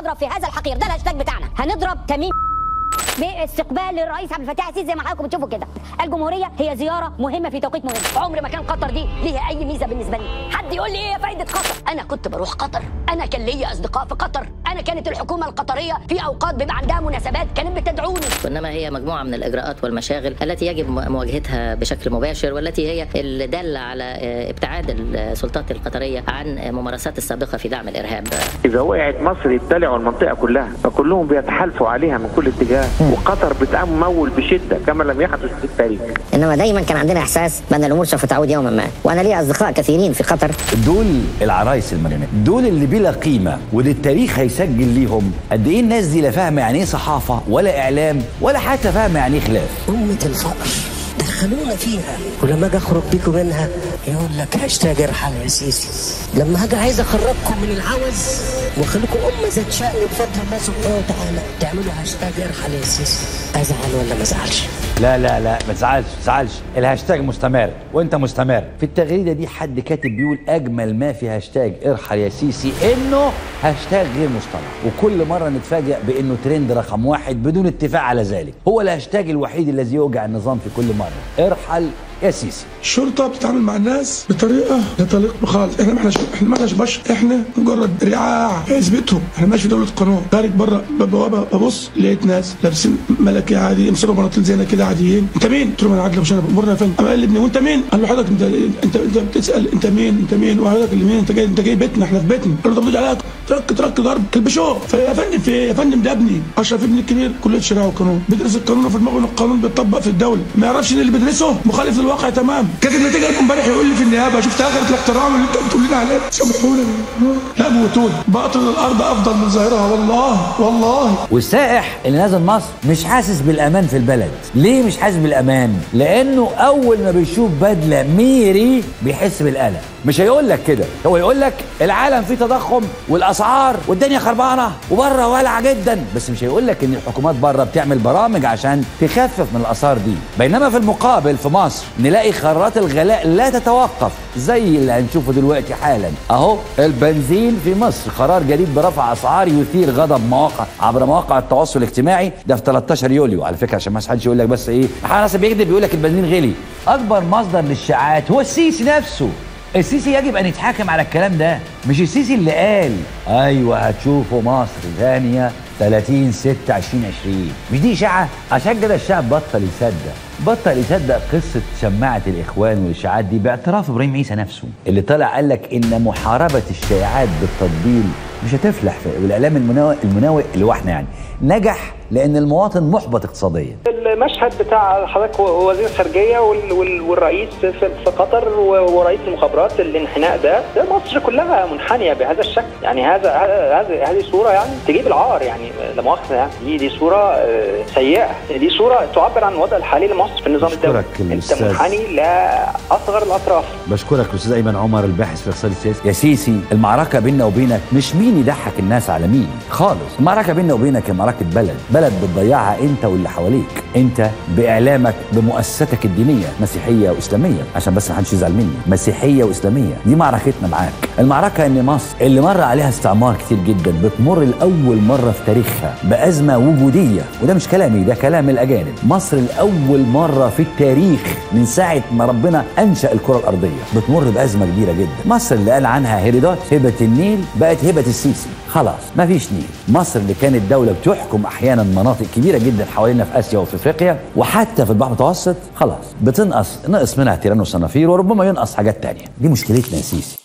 هضرب في هذا الحقير ده الهاشتاج بتاعنا هنضرب تميم باستقبال الرئيس عبد الفتاح السيسي زي ما حضراتكم بتشوفوا كده الجمهوريه هي زياره مهمه في توقيت مهم عمر ما كان قطر دي ليها اي ميزه بالنسبه لي حد يقول لي ايه فايده قطر انا كنت بروح قطر انا كان ليا اصدقاء في قطر انا كانت الحكومه القطريه في اوقات بيبقى عندها مناسبات كانت بتدعوني وانما هي مجموعه من الاجراءات والمشاغل التي يجب مواجهتها بشكل مباشر والتي هي الداله على ابتعاد السلطات القطريه عن ممارسات السابقه في دعم الارهاب اذا وقعت مصر يبتلعوا المنطقه كلها فكلهم بيتحالفوا عليها من كل اتجاه وقطر بتمول بشده كما لم يحدث في التاريخ انما دايما كان عندنا احساس بان الامور سوف تعود يوما ما وانا لي اصدقاء كثيرين في قطر دول العرايس المرنات دول اللي بلا قيمه واللي التاريخ هيسجل ليهم قد ايه الناس دي لا فاهمه يعني ايه صحافه ولا اعلام ولا حتى فاهمه يعني ايه خلاف أمة الفقر دخلونا فيها ولما اجي اخرج بيكم منها يقول لك هاشتاج ارحل يا سيسي لما هاجي عايز اخرجكم من العوز واخليكم امه ذات شأن بفضل الله سبحانه وتعالى تعملوا هاشتاج ارحل يا سيسي ازعل ولا ما ازعلش لا لا لا ما تزعلش ما تزعلش الهاشتاج مستمر وانت مستمر في التغريده دي حد كاتب بيقول اجمل ما في هاشتاج ارحل يا سيسي انه هاشتاج غير مصطنع وكل مره نتفاجئ بانه ترند رقم واحد بدون اتفاق على ذلك هو الهاشتاج الوحيد الذي يوجع النظام في كل مره ارحل يا سيسي الشرطه بتتعامل مع الناس بطريقه لا تليق خالص احنا ما احنا احنا ما احناش بشر احنا مجرد رعاع حزبتهم احنا ماشي في دوله قانون خارج بره ببوابه ببص لقيت ناس لابسين ملكي عادي يمسكوا بناطيل زينا كده عاديين انت مين؟ قلت له انا عادل مشرف امورنا يا فندم قام قال لي ابني وانت مين؟ قال له حضرتك انت انت انت بتسال انت مين؟ انت مين؟ وحضرتك اللي مين؟ انت جاي انت جاي بيتنا احنا في بيتنا قال له طب عليك ترك ترك ضرب كلبشوه فيا فندم في يا فندم ده ابني اشرف ابني الكبير كليه شريعه وقانون بيدرس القانون وفي دماغه ان القانون بيطبق في الدوله ما يعرفش ان اللي بيدرسه مخالف للواقع تمام كانت النتيجه امبارح يقول لي في النيابه شفت اخره الاحترام اللي انت بتقول لنا عليه سامحونا لا بوتون باطن الارض افضل من ظاهرها والله والله والسائح اللي نازل مصر مش حاسس بالامان في البلد ليه مش حاسس بالامان لانه اول ما بيشوف بدله ميري بيحس بالقلق مش هيقول لك كده هو يقول لك العالم فيه تضخم والاسعار والدنيا خربانه وبره والعه جدا بس مش هيقول لك ان الحكومات بره بتعمل برامج عشان تخفف من الاثار دي بينما في المقابل في مصر نلاقي قرارات الغلاء لا تتوقف زي اللي هنشوفه دلوقتي حالا اهو البنزين في مصر قرار جديد برفع اسعار يثير غضب مواقع عبر مواقع التواصل الاجتماعي ده في 13 يوليو على فكره عشان ما حدش يقول لك بس ايه حاسس بيكذب بيقول لك البنزين غلي اكبر مصدر للشائعات هو السيسي نفسه السيسي يجب ان يتحاكم على الكلام ده مش السيسي اللي قال ايوه هتشوفوا مصر ثانيه 30 6 2020 مش دي اشاعه عشان كده الشعب بطل يصدق بطل يصدق قصه شماعه الاخوان والاشاعات دي باعتراف ابراهيم عيسى نفسه اللي طلع قال لك ان محاربه الشائعات بالتطبيل مش هتفلح في والاعلام المناوئ المناوئ اللي هو احنا يعني نجح لان المواطن محبط اقتصاديا المشهد بتاع حضرتك وزير الخارجيه وال- وال- والرئيس في في قطر و- ورئيس المخابرات الانحناء ده ده مصر كلها منحنيه بهذا الشكل يعني هذا هذا هذه صوره يعني تجيب العار يعني لا مؤاخذه يعني دي دي صوره آه، سيئه دي صوره تعبر عن الوضع الحالي لمصر في النظام الدولي أشكرك انت الأستاذ. منحني لاصغر الاطراف بشكرك الاستاذ ايمن عمر الباحث في الاقتصاد السياسي يا سيسي المعركه بيننا وبينك مش مين يضحك الناس على مين خالص المعركه بيننا وبينك هي معركه بلد بلد بتضيعها انت واللي حواليك انت باعلامك بمؤسستك الدينيه مسيحيه واسلاميه عشان بس ما حدش يزعل مني مسيحيه واسلاميه دي معركتنا معاك المعركه ان مصر اللي مر عليها استعمار كتير جدا بتمر لاول مره في تاريخها بازمه وجوديه وده مش كلامي ده كلام الاجانب مصر لاول مره في التاريخ من ساعه ما ربنا انشا الكره الارضيه بتمر بازمه كبيره جدا مصر اللي قال عنها هيرودوت هبه النيل بقت هبه السيسي خلاص مفيش نيل مصر اللي كانت دوله بتحكم احيانا مناطق كبيره جدا حوالينا في اسيا وفي افريقيا وحتى في البحر المتوسط خلاص بتنقص نقص منها تيران وصنافير وربما ينقص حاجات تانية دي مشكلتنا يا سيسي